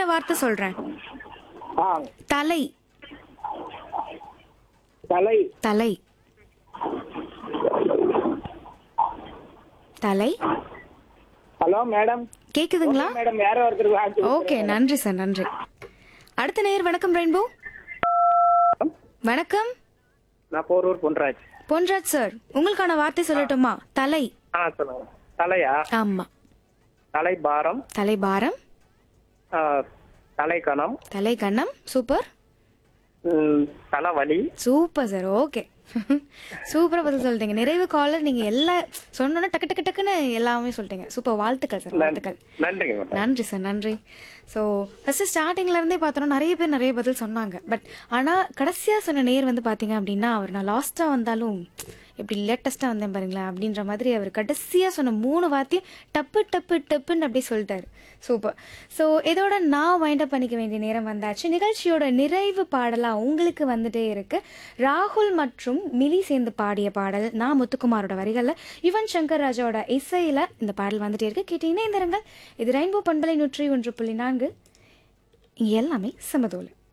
வார்த்தை சொல்றேன் ஆ தலை தலை தலை தலை ஹலோ மேடம் கேக்குதுங்களா மேடம் வேற ஒருத்தருக்கு வாட்சி ஓகே நன்றி சார் நன்றி அடுத்த நேயர் வணக்கம் ரெயின்போ வணக்கம் நான் போரூர் பொன்ராஜ் பொன்ராஜ் சார் உங்களுக்கான வார்த்தை சொல்லட்டுமா தலை ஆ சொல்லுங்க தலையா ஆமா தலை பாரம் தலைபாரம் ஆ, தலைக்கணம் தலை கண்ணம் சூப்பர் ம், தலைவலி சூப்பர் சார் ஓகே சூப்பரா பதில் சொல்லிட்டீங்க நிறைவு காலர் நீங்க எல்லா சொன்னோன்னே டக்கு டக்கு டக்குன்னு எல்லாமே சொல்லிட்டீங்க சூப்பர் வாழ்த்துக்கள் சார் வாழ்த்துக்கள் நன்றிங்க மேடம் நன்றி சார் நன்றி ஸோ ஃபஸ்ட்டு ஸ்டார்டிங்ல இருந்தே பார்த்தோன்னா நிறைய பேர் நிறைய பதில் சொன்னாங்க பட் ஆனால் கடைசியாக சொன்ன நேர் வந்து பார்த்தீங்க அப்படின்னா அவர் நான் லாஸ்ட்டாக வந்தாலும் எப்படி லேட்டஸ்ட்டாக வந்தேன் பாருங்களேன் அப்படின்ற மாதிரி அவர் கடைசியாக சொன்ன மூணு வார்த்தையும் டப்பு டப்பு டப்புன்னு அப்படியே சொல்லிட்டாரு சூப்பர் ஸோ இதோட நான் வைண்ட் அப் பண்ணிக்க வேண்டிய நேரம் வந்தாச்சு நிகழ்ச்சியோட நிறைவு பாடலாக உங்களுக்கு வந்துட்டே இருக்கு ராகுல் மற்றும் மிலி சேர்ந்து பாடிய பாடல் நான் முத்துக்குமாரோட வரிகளில் யுவன் சங்கர் ராஜாவோட இசையில் இந்த பாடல் வந்துட்டே இருக்கு கேட்டீங்கன்னா இந்த இது ரெயின்போ பண்பலை நூற்றி ஒன்று புள்ளி நான்கு இங்கே எல்லாமே சமதோலை